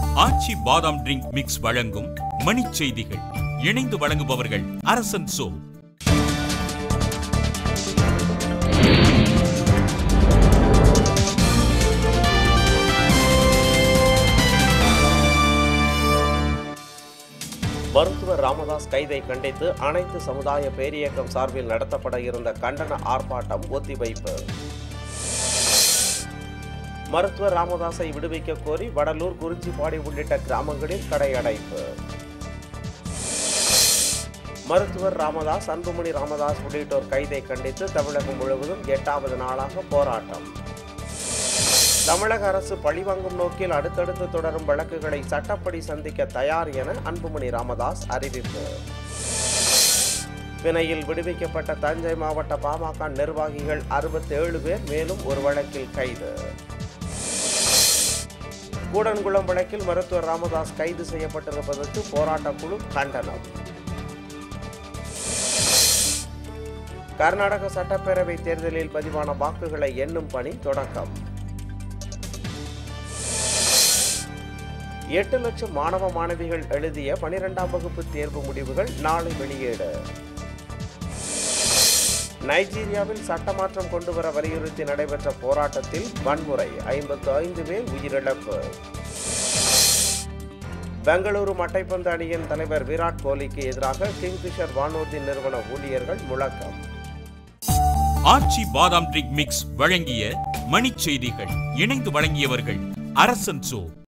ஆச்சி பாதாம் drink mix வழங்கும் மணிச் செய்திகள் இணைந்து வழங்குபவர்கள் அரசன் சோ மருத்துவர் ராமதாஸ் கைதை கண்டித்து அனைத்து சமுதாய பேரியக்கம் சார்பில் நடத்தப்பட இருந்த கண்டன ஆர்ப்பாட்டம் ஒத்திவைப்பு மருத்துவர் ராமதாஸை விடுவிக்க கோரி வடலூர் குறிஞ்சிப்பாடி உள்ளிட்ட கிராமங்களில் கடை அடைப்பு மருத்துவர் ராமதாஸ் அன்புமணி ராமதாஸ் உள்ளிட்டோர் கைதை கண்டித்து தமிழகம் முழுவதும் எட்டாவது நாளாக போராட்டம் தமிழக அரசு பழிவாங்கும் நோக்கில் அடுத்தடுத்து தொடரும் வழக்குகளை சட்டப்படி சந்திக்க தயார் என அன்புமணி ராமதாஸ் அறிவிப்பு பிணையில் விடுவிக்கப்பட்ட தஞ்சை மாவட்ட பாமக நிர்வாகிகள் அறுபத்தேழு பேர் மேலும் ஒரு வழக்கில் கைது கூடன்குளம் வழக்கில் மருத்துவர் ராமதாஸ் கைது செய்யப்பட்டிருப்பதற்கு போராட்டக் குழு கண்டனம் கர்நாடக சட்டப்பேரவை தேர்தலில் பதிவான வாக்குகளை எண்ணும் பணி தொடக்கம் எட்டு லட்சம் மாணவ மாணவிகள் எழுதிய பனிரெண்டாம் வகுப்பு தேர்வு முடிவுகள் நாளை வெளியீடு நைஜீரியாவில் சட்ட மாற்றம் கொண்டுவர வலியுறுத்தி நடைபெற்ற போராட்டத்தில் வன்முறை ஐம்பத்து ஐந்து பேர் உயிரிழப்பு பெங்களூரு மட்டைப்பந்து அணியின் தலைவர் விராட் கோலிக்கு எதிராக கிங்ஃபிஷர் வானூர்தி நிறுவன ஊழியர்கள் முழக்கம் ஆச்சி பாதாம் ட்ரிங்க் மிக்ஸ் வழங்கிய மணிச் செய்திகள் இணைந்து வழங்கியவர்கள் அரசன் சோ